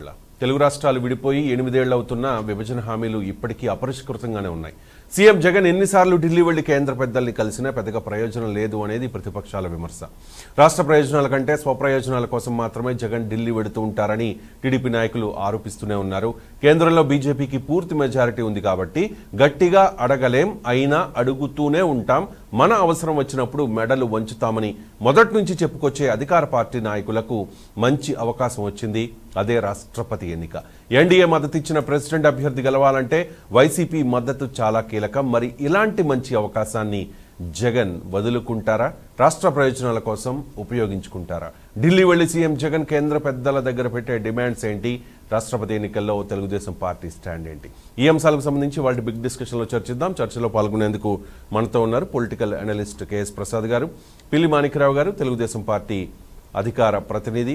ఇవాళ తెలుగు రాష్ట్రాలు విడిపోయి ఎనిమిదేళ్లు అవుతున్న విభజన హామీలు ఇప్పటికీ అపరిష్కృతంగానే ఉన్నాయి సీఎం జగన్ ఎన్నిసార్లు ఢిల్లీ వెళ్లి కేంద్ర పెద్దల్ని కలిసినా పెద్దగా ప్రయోజనం లేదు అనేది ప్రతిపక్షాల విమర్శ రాష్ట్ర ప్రయోజనాల కంటే స్వప్రయోజనాల కోసం మాత్రమే జగన్ ఢిల్లీ వెడుతూ ఉంటారని టీడీపీ నాయకులు ఆరోపిస్తూనే ఉన్నారు కేంద్రంలో బీజేపీకి పూర్తి మెజారిటీ ఉంది కాబట్టి గట్టిగా అడగలేం అయినా అడుగుతూనే ఉంటాం మన అవసరం వచ్చినప్పుడు మెడలు వంచుతామని మొదటి నుంచి చెప్పుకొచ్చే అధికార పార్టీ నాయకులకు మంచి అవకాశం వచ్చింది అదే రాష్ట్రపతి ఎన్నిక ఎన్డీఏ మద్దతు ఇచ్చిన ప్రెసిడెంట్ అభ్యర్థి గెలవాలంటే వైసీపీ మద్దతు చాలా కీలకం మరి ఇలాంటి మంచి అవకాశాన్ని జగన్ వదులుకుంటారా రాష్ట్ర ప్రయోజనాల కోసం ఉపయోగించుకుంటారా ఢిల్లీ వెళ్లి సీఎం జగన్ కేంద్ర పెద్దల దగ్గర పెట్టే డిమాండ్స్ ఏంటి రాష్ట్రపతి ఎన్నికల్లో తెలుగుదేశం పార్టీ స్టాండ్ ఏంటి ఈ అంశాలకు సంబంధించి వాళ్ళ బిగ్ డిస్కషన్లో చర్చిద్దాం చర్చలో పాల్గొనేందుకు మనతో ఉన్నారు పొలిటికల్ అనలిస్ట్ కెఎస్ ప్రసాద్ గారు పిల్లి మాణిక్యరావు గారు తెలుగుదేశం పార్టీ అధికార ప్రతినిధి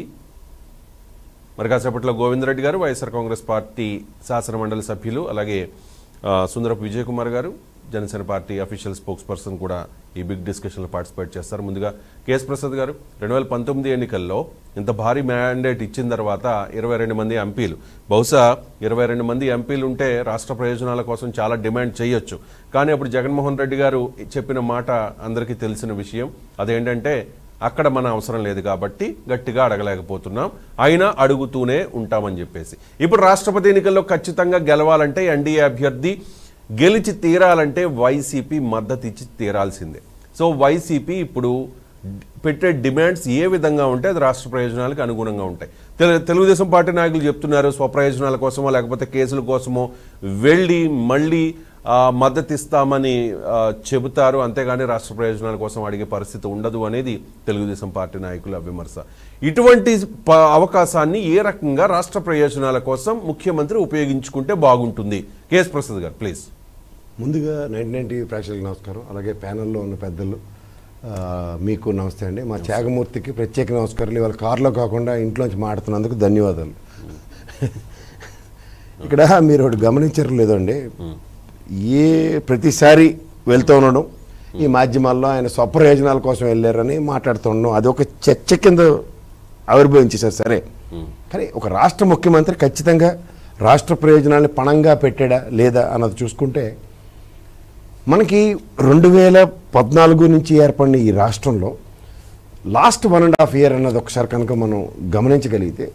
మరి కాసేపట్లో గోవిందరెడ్డి గారు వైఎస్ఆర్ కాంగ్రెస్ పార్టీ శాసన మండలి సభ్యులు అలాగే ఆ, Sundarapu Vijay Kumar garu Janasena party official spokesperson కూడా ఈ బిగ్ డిస్కషన్లో పార్టిసిపేట్ చేస్తారు ముందుగా కేఎస్ ప్రసాద్ గారు రెండు వేల పంతొమ్మిది ఎన్నికల్లో ఇంత భారీ మ్యాండేట్ ఇచ్చిన తర్వాత ఇరవై రెండు మంది ఎంపీలు బహుశా ఇరవై రెండు మంది ఎంపీలు ఉంటే రాష్ట్ర ప్రయోజనాల కోసం చాలా డిమాండ్ చేయొచ్చు కానీ అప్పుడు జగన్మోహన్ రెడ్డి గారు చెప్పిన మాట అందరికీ తెలిసిన విషయం అదేంటంటే అక్కడ మన అవసరం లేదు కాబట్టి గట్టిగా అడగలేకపోతున్నాం అయినా అడుగుతూనే ఉంటామని చెప్పేసి ఇప్పుడు రాష్ట్రపతి ఎన్నికల్లో ఖచ్చితంగా గెలవాలంటే ఎన్డీఏ అభ్యర్థి గెలిచి తీరాలంటే వైసీపీ మద్దతు ఇచ్చి తీరాల్సిందే సో వైసీపీ ఇప్పుడు పెట్టే డిమాండ్స్ ఏ విధంగా ఉంటే అది రాష్ట్ర ప్రయోజనాలకు అనుగుణంగా ఉంటాయి తెలు- తెలుగుదేశం పార్టీ నాయకులు చెప్తున్నారు స్వప్రయోజనాల కోసమో లేకపోతే కేసుల కోసమో వెళ్ళి మళ్ళీ ఆ, మద్దతు ఇస్తామని ఆ, చెబుతారు అంతేగాని రాష్ట్ర ప్రయోజనాల కోసం అడిగే పరిస్థితి ఉండదు అనేది తెలుగుదేశం పార్టీ నాయకుల విమర్శ ఇటువంటి ప- అవకాశాన్ని ఏ రకంగా రాష్ట్ర ప్రయోజనాల కోసం ముఖ్యమంత్రి ఉపయోగించుకుంటే బాగుంటుంది కేఎస్ ప్రసాద్ గారు ప్లీజ్ ముందుగా నైన్ నైన్టీ ప్రేక్షకులకు నమస్కారం అలాగే ప్యానెల్లో ఉన్న పెద్దలు ఆ, మీకు నమస్తే అండి మా త్యాగమూర్తికి ప్రత్యేక నమస్కారాలు ఇవాళ కారులో కాకుండా ఇంట్లోంచి మాడుతున్నందుకు ధన్యవాదాలు ఇక్కడ మీరు ఒకటి గమనించారు లేదండి ఏ ప్రతిసారి వెళ్తూ ఉండడం ఈ మాధ్యమాల్లో ఆయన స్వప్రయోజనాల కోసం వెళ్ళారని మాట్లాడుతుండడం అది ఒక చర్చ కింద ఆవిర్భవించేశారు సరే కానీ ఒక రాష్ట్ర ముఖ్యమంత్రి ఖచ్చితంగా రాష్ట్ర ప్రయోజనాల్ని పణంగా పెట్టాడా లేదా అన్నది చూసుకుంటే మనకి రెండు వేల పద్నాలుగు నుంచి ఏర్పడిన ఈ రాష్ట్రంలో last one and half year అన్నది ఒకసారి కనుక మనం గమనించగలిగితే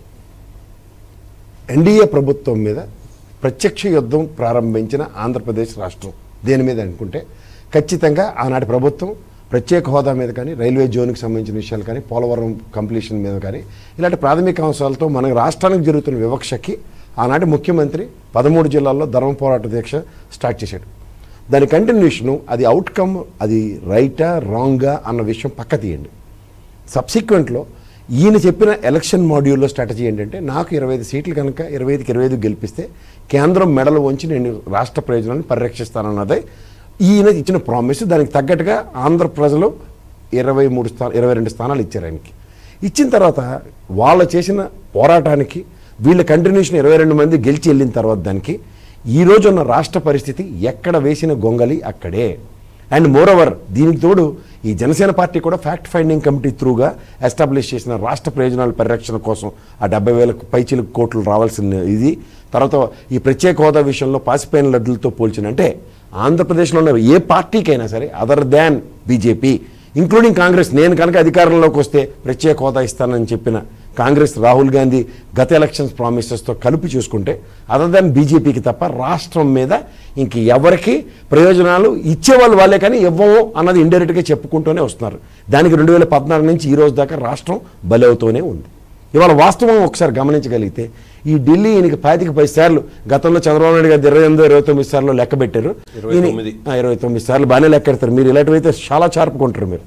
ఎన్డీఏ ప్రభుత్వం మీద ప్రత్యక్ష యుద్ధం ప్రారంభించిన ఆంధ్రప్రదేశ్ రాష్ట్రం దేని మీద అనుకుంటే ఖచ్చితంగా ఆనాటి ప్రభుత్వం ప్రత్యేక హోదా మీద కానీ రైల్వే జోన్కి సంబంధించిన విషయాలు కానీ పోలవరం కంప్లీషన్ మీద కానీ ఇలాంటి ప్రాథమిక అంశాలతో మన రాష్ట్రానికి జరుగుతున్న వివక్షకి ఆనాటి ముఖ్యమంత్రి పదమూడు జిల్లాల్లో ధర్మ పోరాట దీక్ష స్టార్ట్ చేశాడు దాని కంటిన్యూషను అది అవుట్కమ్ అది రైటా రాంగా అన్న విషయం పక్క తీయండి సబ్సిక్వెంట్లో ఈయన చెప్పిన ఎలక్షన్ మాడ్యూల్లో స్ట్రాటజీ ఏంటంటే నాకు ఇరవై ఐదు సీట్లు కనుక ఇరవై ఐదుకి ఇరవై ఐదు గెలిపిస్తే కేంద్రం మెడలు వంచి నేను రాష్ట్ర ప్రయోజనాలను పరిరక్షిస్తానన్నదే ఈయన ఇచ్చిన ప్రామిస్ దానికి తగ్గట్టుగా ఆంధ్ర ప్రజలు ఇరవై మూడు స్థా ఇరవై రెండు స్థానాలు ఇచ్చారు ఆయనకి ఇచ్చిన తర్వాత వాళ్ళు చేసిన పోరాటానికి వీళ్ళ కంటిన్యూషన్ ఇరవై రెండు మంది గెలిచి వెళ్ళిన తర్వాత దానికి ఈ రోజు ఉన్న రాష్ట్ర పరిస్థితి ఎక్కడ వేసిన గొంగలి అక్కడే అండ్ మోర్ ఓవర్ దీనికి తోడు ఈ జనసేన పార్టీ కూడా ఫ్యాక్ట్ ఫైండింగ్ కమిటీ త్రూగా ఎస్టాబ్లిష్ చేసిన రాష్ట్ర ప్రయోజనాల పరిరక్షణ కోసం ఆ డెబ్బై వేల పైచీలకు కోట్లు రావాల్సిన ఇది తర్వాత ఈ ప్రత్యేక హోదా విషయంలో పాసిపోయిన లడ్డులతో పోల్చిన అంటే ఆంధ్రప్రదేశ్లో ఉన్న ఏ పార్టీకైనా సరే other than BJP including Congress నేను కనుక అధికారంలోకి వస్తే ప్రత్యేక హోదా ఇస్తానని చెప్పిన కాంగ్రెస్ రాహుల్ గాంధీ గత ఎలక్షన్స్ ప్రామిసెస్తో కలిపి చూసుకుంటే అదర్ దాన్ బీజేపీకి తప్ప రాష్ట్రం మీద ఇంక ఎవరికి ప్రయోజనాలు ఇచ్చేవాళ్ళు వాళ్ళే కానీ ఇవ్వము అన్నది ఇండైరెక్ట్గా చెప్పుకుంటూనే వస్తున్నారు దానికి రెండు వేల పద్నాలుగు నుంచి ఈ రోజు దాకా రాష్ట్రం బలవుతూనే ఉంది ఇవాళ వాస్తవం ఒకసారి గమనించగలిగితే ఈ ఢిల్లీ ఈయనకి పాతిక పది సార్లు గతంలో చంద్రబాబు నాయుడు గారు ఇరవై ఎనిమిది ఇరవై తొమ్మిది సార్లు లెక్క పెట్టారు ఇరవై ఈయన- తొమ్మిది. ఆ, ఇరవై తొమ్మిది సార్లు బాగానే లెక్కెడతారు మీరు ఇలాంటివైతే చాలా చార్పుకుంటారు మీరు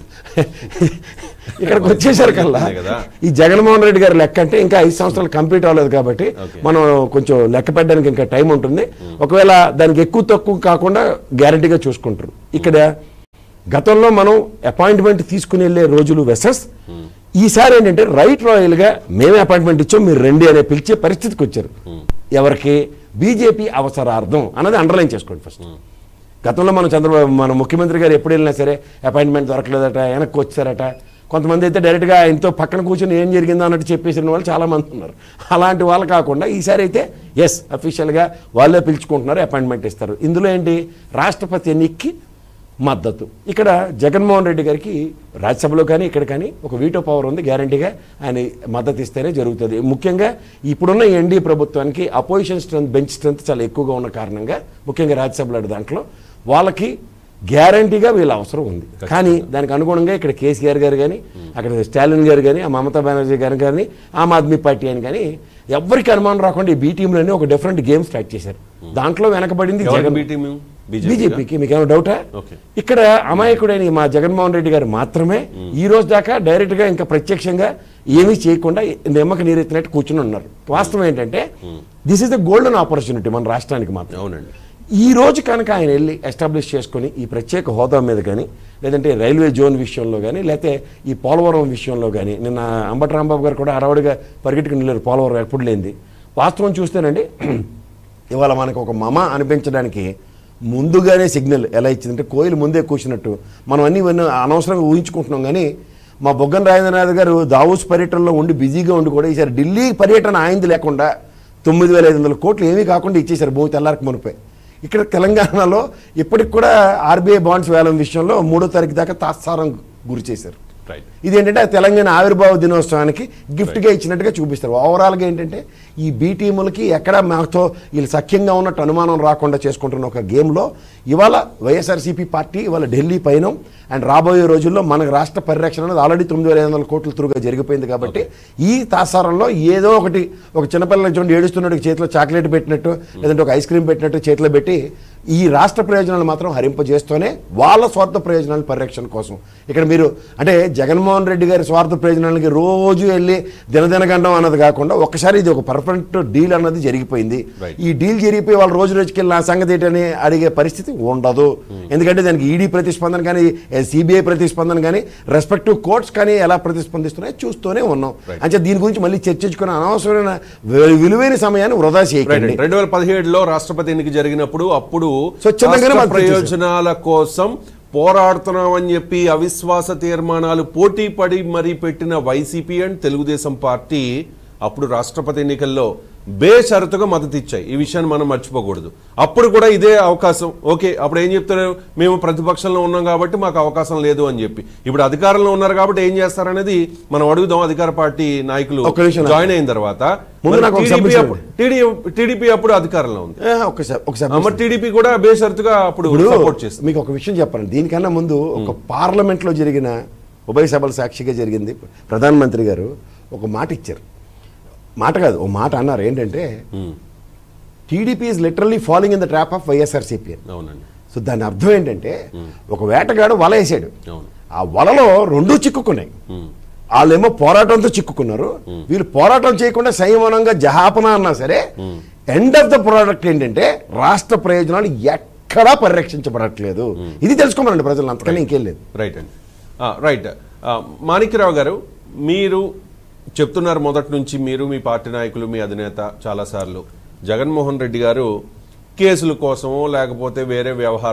ఇక్కడికి వచ్చేసరికల్లా అంతే కదా. ఈ జగన్మోహన్ రెడ్డి గారి లెక్క అంటే ఇంకా ఐదు సంవత్సరాలు కంప్లీట్ అవ్వలేదు కాబట్టి Okay. మనం కొంచెం లెక్క పెట్టడానికి ఇంకా టైం ఉంటుంది ఒకవేళ దానికి ఎక్కువ తక్కువ కాకుండా గ్యారంటీగా చూసుకుంటారు ఇక్కడ గతంలో మనం అపాయింట్మెంట్ తీసుకుని వెళ్ళే రోజులు వెసెస్ ఈసారి ఏంటంటే రైట్ రాయల్ గా మేమే అపాయింట్మెంట్ ఇచ్చాం మీరు రండి అనే పిలిచే పరిస్థితికి వచ్చారు ఎవరికి బీజేపీ అవసరార్థం అన్నది అండర్లైన్ చేసుకోండి ఫస్ట్ గతంలో మనం చంద్రబాబు మన ముఖ్యమంత్రి గారు ఎప్పుడు వెళ్ళినా సరే అపాయింట్మెంట్ దొరకలేదట వెనక్కి వచ్చారట కొంతమంది అయితే డైరెక్ట్గా ఆయనతో పక్కన కూర్చొని ఏం జరిగిందో అన్నట్టు చెప్పేసిన వాళ్ళు చాలా మంది ఉన్నారు అలాంటి వాళ్ళు కాకుండా ఈసారి అయితే ఎస్ అఫీషియల్గా వాళ్ళే పిలుచుకుంటున్నారు అపాయింట్మెంట్ ఇస్తారు ఇందులో ఏంటి రాష్ట్రపతి ఎన్నికకి మద్దతు ఇక్కడ జగన్మోహన్ రెడ్డి గారికి రాజ్యసభలో కానీ ఇక్కడ కానీ ఒక వీటో పవర్ ఉంది గ్యారంటీగా ఆయన మద్దతు ఇస్తేనే జరుగుతుంది ముఖ్యంగా ఇప్పుడున్న ఎన్డీ ప్రభుత్వానికి అపోజిషన్ స్ట్రెంత్ బెంచ్ స్ట్రెంత్ చాలా ఎక్కువగా ఉన్న కారణంగా ముఖ్యంగా రాజ్యసభలో దాంట్లో వాళ్ళకి గ్యారంటీగా వీళ్ళ అవసరం ఉంది కానీ దానికి అనుగుణంగా ఇక్కడ కేసీఆర్ గారు కానీ అక్కడ స్టాలిన్ గారు కానీ ఆ మమతా బెనర్జీ గారు కానీ ఆమ్ ఆద్మీ పార్టీ అని కానీ ఎవరికి అనుమానం రాకుండా ఈ బీ టీంలోనే ఒక డిఫరెంట్ గేమ్ స్టార్ట్ చేశారు దాంట్లో వెనకబడింది ఎవరికి జగన్ బీ టీమ్ బీజేపీ బీజేపీకి మీకు ఏమైనా డౌటా ఓకే. ఇక్కడ అమాయకుడైన ఈ మా జగన్మోహన్ రెడ్డి గారు మాత్రమే ఈ రోజు దాకా డైరెక్ట్ గా ఇంకా ప్రత్యక్షంగా ఏమీ చేయకుండా నిమ్మక నీరెత్తినట్టు కూర్చుని ఉన్నారు వాస్తవం ఏంటంటే this is the golden opportunity మన రాష్ట్రానికి మాత్రం అవునండి ఈ రోజు కనుక ఆయన వెళ్ళి ఎస్టాబ్లిష్ చేసుకొని ఈ ప్రత్యేక హోదా మీద కానీ లేదంటే రైల్వే జోన్ విషయంలో కానీ లేకపోతే ఈ పోలవరం విషయంలో కానీ నిన్న అంబటి రాంబాబు గారు కూడా హడావుడిగా పరిగెట్టుకుని వెళ్ళారు పోలవరం ఎప్పుడు లేనిది వాస్తవం చూస్తేనండి ఇవాళ మనకు ఒక మమ అనిపించడానికి ముందుగానే సిగ్నల్ ఎలా ఇచ్చిందంటే కోయిలు ముందే కూర్చున్నట్టు మనం అన్ని ఇవన్నీ అనవసరంగా ఊహించుకుంటున్నాం కానీ మా బొగ్గన రాజేంద్రనాథ్ గారు దావూస్ పర్యటనలో ఉండి బిజీగా ఉండి కూడా ఈసారి ఢిల్లీ పర్యటన ఆయింది లేకుండా తొమ్మిది వేల ఐదు వందల కోట్లు ఏమీ కాకుండా ఇచ్చేశారు భూమి తెల్లారికి మునిపే ఇక్కడ తెలంగాణలో ఇప్పటికి కూడా ఆర్బీఐ బాండ్స్ వేలం విషయంలో మూడో తారీఖు దాకా తాత్సారం గురి చేశారు రైట్ ఇదేంటంటే ఆ తెలంగాణ ఆవిర్భావ దినోత్సవానికి గిఫ్ట్గా ఇచ్చినట్టుగా చూపిస్తారు ఓవరాల్గా ఏంటంటే ఈ బీ టీములకి ఎక్కడ మాతో వీళ్ళు సఖ్యంగా ఉన్నట్టు అనుమానం రాకుండా చేసుకుంటున్న ఒక గేమ్లో ఇవాళ వైఎస్ఆర్సీపీ పార్టీ ఇవాళ ఢిల్లీ పైన అండ్ రాబోయే రోజుల్లో మనకు రాష్ట్ర పరిరక్షణ అనేది ఆల్రెడీ తొమ్మిది వేల ఐదు వందల కోట్ల త్రూగా జరిగిపోయింది కాబట్టి ఈ తాసారంలో ఏదో ఒకటి ఒక చిన్నపిల్లల చూడండి ఏడుస్తున్నట్టు చేతిలో చాక్లెట్ పెట్టినట్టు లేదంటే ఒక ఐస్ క్రీమ్ పెట్టినట్టు చేతిలో పెట్టి ఈ రాష్ట్ర ప్రయోజనాలు మాత్రం హరింపజేస్తూనే వాళ్ళ స్వార్థ ప్రయోజనాల పరిరక్షణ కోసం ఇక్కడ మీరు అంటే జగన్మోహన్ రెడ్డి గారి స్వార్థ ప్రయోజనాలకి రోజు వెళ్ళి దినదినగండం అన్నది కాకుండా ఒక్కసారి ఇది ఒక పర్ఫెక్ట్ డీల్ అన్నది జరిగిపోయింది Right. ఈ డీల్ జరిగిపోయి వాళ్ళు రోజు రోజుకి వెళ్ళి నా సంగతి ఏంటని అడిగే పరిస్థితి ఉండదు ఎందుకంటే దానికి ఈడీ ప్రతిస్పందన కానీ సిబిఐ ప్రతిస్పందన కానీ రెస్పెక్టివ్ కోర్ట్స్ కానీ ఎలా ప్రతిస్పందిస్తున్నాయో చూస్తూనే ఉన్నాం Right. అంటే దీని గురించి మళ్ళీ చర్చించుకునే అనవసరమైన వి- విలువైన సమయాన్ని వృధా రైట్ చేయకండి రెండు వేల పదిహేడులో రాష్ట్రపతి ఎన్నిక జరిగినప్పుడు అప్పుడు స్వచ్ఛందంగానే రాష్ట్ర మద్దతు చేశారు. ప్రయోజనాల కోసం పోరాడుతున్నామని చెప్పి అవిశ్వాస తీర్మానాలు పోటీ పడి మరీ పెట్టిన వైసీపీ అండ్ తెలుగుదేశం పార్టీ అప్పుడు రాష్ట్రపతి ఎన్నికల్లో బేషరతుగా మద్దతు ఇచ్చాయి ఈ విషయాన్ని మనం మర్చిపోకూడదు అప్పుడు కూడా ఇదే అవకాశం ఓకే అప్పుడు ఏం చెప్తారు మేము ప్రతిపక్షంలో ఉన్నాం కాబట్టి మాకు అవకాశం లేదు అని చెప్పి ఇప్పుడు అధికారంలో ఉన్నారు కాబట్టి ఏం చేస్తారనేది మనం అడుగుదాం అధికార పార్టీ నాయకులు ఒక్క నిమిషం. జాయిన్ అయిన తర్వాత ముందు నాకు ఒక టీడీపీ submission అప్పుడు- టీడీ- టీడీపీ అప్పుడు అధికారంలో ఉంది ఏ, ఒకసారి ఒకసారి ఆ, మరి టీడీపీ కూడా బేషరతుగా అప్పుడు ఇప్పుడు సపోర్ట్ చేస్తుంది మీకు ఒక విషయం చెప్పాలి దీనికన్నా ముందు ఒక పార్లమెంట్లో జరిగిన ఉభయ సభల సాక్షిగా జరిగింది ప్రధానమంత్రి గారు ఒక మాట ఇచ్చారు మాట కాదు ఒక మాట అన్నారు ఏంటంటే um, TDP is literally following in the trap of YSRCP అని అవునండి సో దాని అర్థం ఏంటంటే ఒక వేటగాడు వల వేసాడు అవును ఆ వలలో రెండూ చిక్కుకున్నాయి ఉమ్, వాళ్ళేమో పోరాటంతో చిక్కుకున్నారు వీళ్ళు పోరాటం చేయకుండా సంయమనంగా జహాపన అన్నా సరే ఎండ్ ఆఫ్ ద ప్రోడక్ట్ ఏంటంటే రాష్ట్ర ప్రయోజనాలు ఎక్కడా పరిరక్షించబడట్లేదు ఇది తెలుసుకోమనండి ప్రజలు అంతకన్నా ఇంకేం లేదు రైట్ అండి ఆ, రైట్ ఆ, మాణిక్యరావు గారు మీరు చెప్తున్నారు మొదటి నుంచి మీరు మీ పార్టీ నాయకులు మీ అధినేత చాలాసార్లు జగన్మోహన్ రెడ్డి గారు కేసుల కోసమో లేకపోతే వేరే వ్యవహారం